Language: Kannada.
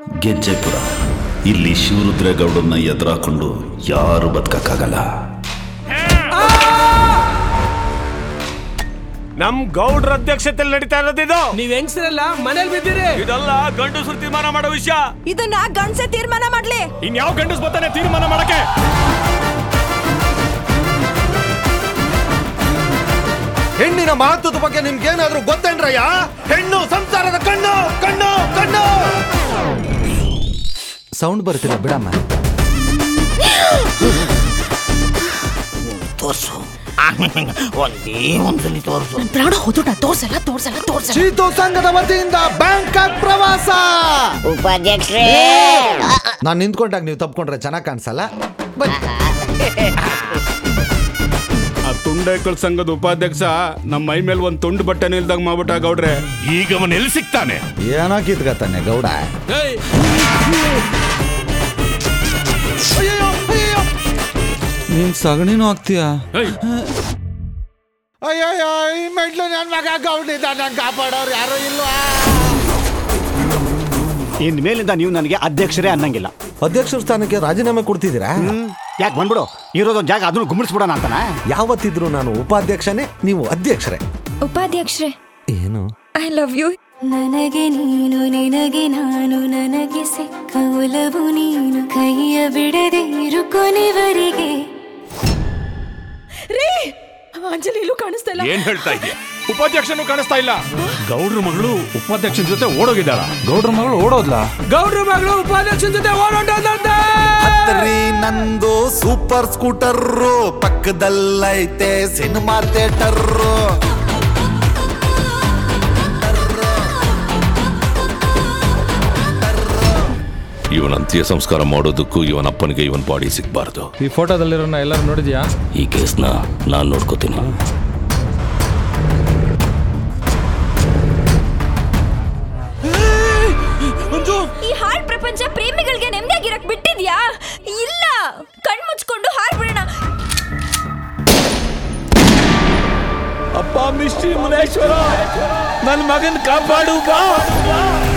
ಗೆಜ್ಜೆಪುರ ಇಲ್ಲಿ ಶಿವರುದ್ರೇಗೌಡನ್ನ ಎದುರಾಕೊಂಡು ಯಾರು ಬದುಕಕ್ಕಾಗಲ್ಲ ನಮ್ ಗೌಡ್ರ ಅಧ್ಯಕ್ಷತೆಯಲ್ಲಿ ನಡೀತಾ ಇರೋದಿದು ನೀವ್ ಹೆಂಗ್ಸ್ರಲ್ಲ ಮನೇಲಿ ಬಿದ್ದೀರಿ ಇದೆಲ್ಲ ಗಂಡಸರು ತೀರ್ಮಾನ ಮಾಡೋ ವಿಷಯ ಇದನ್ನ ಗಂಡ್ಸೆ ತೀರ್ಮಾನ ಮಾಡ್ಲಿ ಇನ್ಯಾವ ಗಂಡಸ್ ಬರ್ತಾನೆ ತೀರ್ಮಾನ ಮಾಡಕ್ಕೆ ಹೆಣ್ಣಿನ ಮಹತ್ವದ ಬಗ್ಗೆ ನಿಮ್ಗೇನಾದ್ರೂ ಗೊತ್ತೇನ್ರಯ್ಯ ಹೆಣ್ಣು ಸಂಸಾರದ ಕಣ್ಣು ಕಣ್ಣು ಕಣ್ಣು ಸೌಂಡ್ ಬರ್ತಿಲ್ಲ ಬಿಡಮ್ಮ ತೋರ್ಸು ಒಂದೇ ಒಂದ್ಸಲಿ ತೋರ್ಸು ಪ್ರಾಣ ಹೋದ್ರುಟ ತೋರ್ಸಲ್ಲ ತೋರ್ಸಲ್ಲ ತೋರ್ಸಲ್ಲ ಚೀತು ಸಂಘದ ವತಿಯಿಂದ ಬ್ಯಾಂಕಾಕ್ ಪ್ರವಾಸ ಉಪಾಧ್ಯಕ್ಷರೇ ನಾನು ನಿಂತ್ಕೊಂಡಾಗ ನೀವು ತಪ್ಕೊಂಡ್ರೆ ಚೆನ್ನಾಗಿ ಕಾಣಿಸಲ್ಲ ಬನ್ನಿ ಆ ತುಂಡೈಕಳ್ ಸಂಘದ ಉಪಾಧ್ಯಕ್ಷ ನಮ್ಮ ಮೈ ಮೇಲೆ ಒಂದ್ ತುಂಡು ಬಟ್ಟೆ ನಿಲ್ದಂಗ್ ಮಾಡ್ಬಿಟ್ಟ ಗೌಡ್ರೆ ಈಗ ಅವನ್ ಎಲ್ಲಿ ಸಿಗ್ತಾನೆ ಏನೋ ಕಿತ್ಕತಾನೆ ಗೌಡ ನೀನ್ ಸಗಣಿನೂ ಆಗ್ತೀಯಾ ಅಯ್ಯಯ್ಯೋ ಈ ಮೆಡ್ಲು ನನ್ನ ಮಗ ಗೌಡಿದ್ದ ನಂಗೆ ಕಾಪಾಡೋರು ಯಾರು ಇಲ್ವಾ ಇನ್ ಮೇಲಿಂದ ನೀವು ನನಗೆ ಅಧ್ಯಕ್ಷರೇ ಅನ್ನಂಗಿಲ್ಲ ಅಧ್ಯಕ್ಷರ ಸ್ಥಾನಕ್ಕೆ ರಾಜೀನಾಮೆ ಕೊಡ್ತಿದ್ದೀರಾ ಯಾಕೆ ಬಂದ್ಬಿಡು ಇರೋದೊಂದು ಜಾಗ ಅದನ್ನು ಗುಮ್ಮಡಿಸ್ಬಿಡೋಣ ಅಂತಾನ ಯಾವತ್ತಿದ್ರು ನಾನು ಉಪಾಧ್ಯಕ್ಷನೇ ನೀವು ಅಧ್ಯಕ್ಷರೇ ಉಪಾಧ್ಯಕ್ಷರೇ ಏನು ಐ ಲವ್ ಯು ನನಗೆ ನೀನು ನಿನಗೆ ನಾನು ನನಗೆ ಸಿಕ್ಕ ಒಲವು ನೀನು ಕೈಯ ಬಿಡದೆ ಇರು ಕೊನೆವರೆಗೆ ರೀ ಅಂಜಲಿ ಇಲ್ಲೂ ಕಾಣಿಸ್ತಾ ಇಲ್ಲ ಏನ್ ಹೇಳ್ತಾ ಇದೀಯ ಉಪಾಧ್ಯಕ್ಷನು ಕಾಣಿಸ್ತಾ ಇಲ್ಲ ಗೌಡ್ರ ಮಗಳು ಉಪಾಧ್ಯಕ್ಷನ ಜೊತೆ ಓಡೋಗಿದ್ದಾಳ ಗೌಡ್ರ ಮಗಳು ಓಡೋದ್ಲಾ ಗೌಡ್ರ ಮಗಳು ಉಪಾಧ್ಯಕ್ಷನ ಜೊತೆ ಓಡೋಟಂತೆ ಹತ್ತರಿ ನಂದು ಸೂಪರ್ ಸ್ಕೂಟರ್ ಪಕ್ಕದಲ್ಲೈತೆ ಸಿನಿಮಾ ಥಿಯೇಟರ್ ಇವನ ಅಂತ್ಯ ಸಂಸ್ಕಾರ ಮಾಡೋದಕ್ಕೂ ಇವನ ಅಪ್ಪನಿಗೆ ಇವನ್ ಬಾಡಿ ಸಿಗ್ಬಾರ್ದು ಈ ಫೋಟೋದಲ್ಲಿರೋನ ಎಲ್ಲರೂ ನೋಡಿದ್ಯಾ ಈ ಕೇಸ್ನ ನಾನ್ ನೋಡ್ಕೋತೀನಿ ಈ ಹಾಡ್ ಪ್ರಪಂಚ ಪ್ರೇಮಿಗಳಿಗೆ ನೆಮ್ಮದಿಯಾಗಿರಕ್ ಬಿಟ್ಟಿದ್ಯಾ ಇಲ್ಲ ಕಣ್ ಮುಚ್ಕೊಂಡು ಹಾಡ್ಬಿಡೋಣ ಅಪ್ಪ ಮಿಸ್ಟ್ರಿ ಮುನೇಶ್ವರ ನನ್ನ ಮಗನ್ ಕಾಪಾಡು ಬಾ